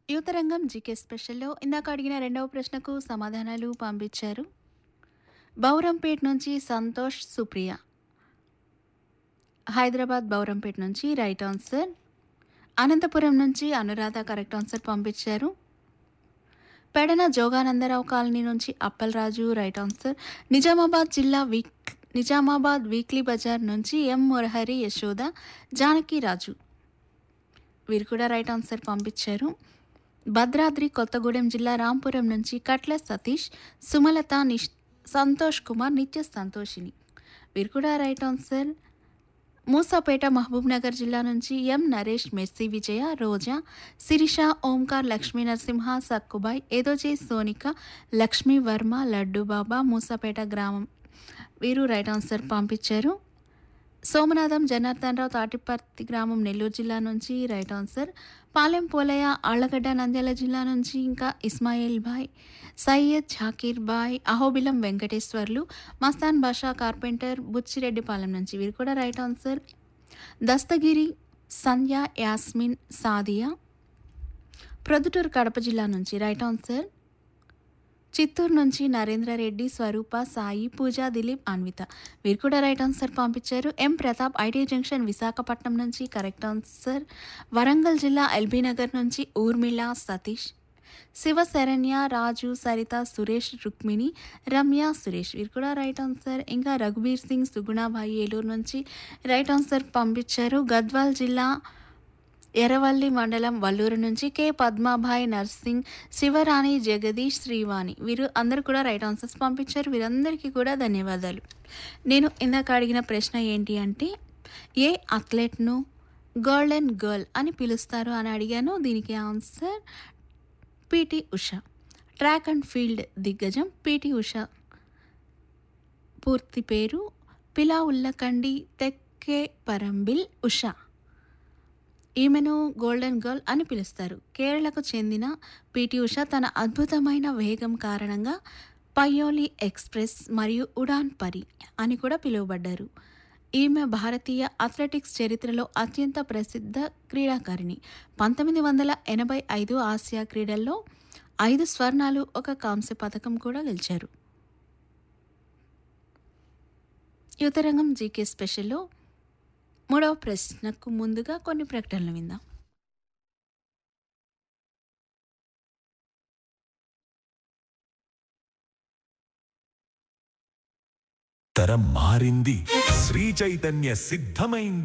యువతరంగం జీకే స్పెషల్లో ఇందాక అడిగిన రెండవ ప్రశ్నకు సమాధానాలు పంపించారు బౌరంపేట్ నుంచి సంతోష్ సుప్రియ హైదరాబాద్ బౌరంపేట్ నుంచి రైట్ ఆన్సర్ అనంతపురం నుంచి అనురాధ కరెక్ట్ ఆన్సర్ పంపించారు పెడన జోగానందరావు కాలనీ నుంచి అప్పలరాజు రైట్ ఆన్సర్ నిజామాబాద్ జిల్లా వీక్ నిజామాబాద్ వీక్లీ బజార్ నుంచి ఎం మురహరి యశోద జానకిరాజు వీరు కూడా రైట్ ఆన్సర్ పంపించారు భద్రాద్రి కొత్తగూడెం జిల్లా రాంపురం నుంచి కట్ల సతీష్ సుమలత నిష్ సంతోష్ కుమార్ నిత్య సంతోషిని వీరు కూడా రైట్ ఆన్సర్ మూసాపేట మహబూబ్ నగర్ జిల్లా నుంచి ఎం నరేష్ మెర్సీ విజయ రోజా శిరీష ఓంకార్ లక్ష్మీ నరసింహ సక్కుబాయ్ ఏదోజే సోనిక లక్ష్మీ వర్మ లడ్డు బాబా మూసాపేట గ్రామం వీరు రైట్ ఆన్సర్ పంపించారు సోమనాథం జనార్దన్ రావు తాటిపర్తి గ్రామం నెల్లూరు జిల్లా నుంచి రైట్ ఆన్సర్ పాలెం పోలయ్య ఆళ్లగడ్డ నంద్యాల జిల్లా నుంచి ఇంకా ఇస్మాయిల్ భాయ్ సయ్యద్ జాకీర్ బాయ్ అహోబిలం వెంకటేశ్వర్లు మస్తాన్ బాషా కార్పెంటర్ బుచ్చిరెడ్డిపాలెం నుంచి వీరు కూడా రైట్ ఆన్సర్ దస్తగిరి సంధ్య యాస్మిన్ సాదియా ప్రొద్దుటూరు కడప జిల్లా నుంచి రైట్ ఆన్సర్ చిత్తూరు నుంచి నరేంద్ర రెడ్డి స్వరూప సాయి పూజ దిలీప్ అన్విత వీరు కూడా రైట్ ఆన్సర్ పంపించారు M Pratap IT junction Visakhapatnam నుంచి కరెక్ట్ ఆన్సర్ వరంగల్ జిల్లా ఎల్బీ నగర్ నుంచి ఊర్మిళ సతీష్ శివ శరణ్య రాజు సరిత సురేష్ రుక్మిణి రమ్య సురేష్ వీరు కూడా రైట్ ఆన్సర్ ఇంకా రఘుబీర్ సింగ్ సుగుణాబాయి ఏలూరు నుంచి రైట్ ఆన్సర్ పంపించారు గద్వాల్ జిల్లా ఎర్రవల్లి మండలం వల్లూరు నుంచి కె పద్మాభాయ్ నర్సింగ్ శివరాణి జగదీష్ శ్రీవాణి వీరు అందరు కూడా రైట్ ఆన్సర్స్ పంపించారు వీరందరికీ కూడా ధన్యవాదాలు నేను ఇందాక అడిగిన ప్రశ్న ఏంటి అంటే ఏ అథ్లెట్ను గోల్డెన్ గర్ల్ అని పిలుస్తారు అని అడిగాను దీనికి answer PT Usha track and field దిగ్గజం పిటి ఉష పూర్తి పేరు పిలా ఉల్లకండి తెక్కే పరంబిల్ ఉష ఈమెను గోల్డెన్ గర్ల్ అని పిలుస్తారు కేరళకు చెందిన పిటి ఉష తన అద్భుతమైన వేగం కారణంగా పయోలి ఎక్స్ప్రెస్ మరియు ఉడాన్ పరి అని కూడా పిలువబడ్డారు ఈమె భారతీయ అథ్లెటిక్స్ చరిత్రలో అత్యంత ప్రసిద్ధ క్రీడాకారిణి పంతొమ్మిది వందల ఎనభై ఐదు ఆసియా క్రీడల్లో ఐదు స్వర్ణాలు ఒక కాంస్య పథకం కూడా గెలిచారు యువతరంగం జీకే స్పెషల్లో మూడవ ప్రశ్నకు ముందుగా కొన్ని ప్రకటనలు విందాం తరం మారింది శ్రీ చైతన్య సిద్ధమైంది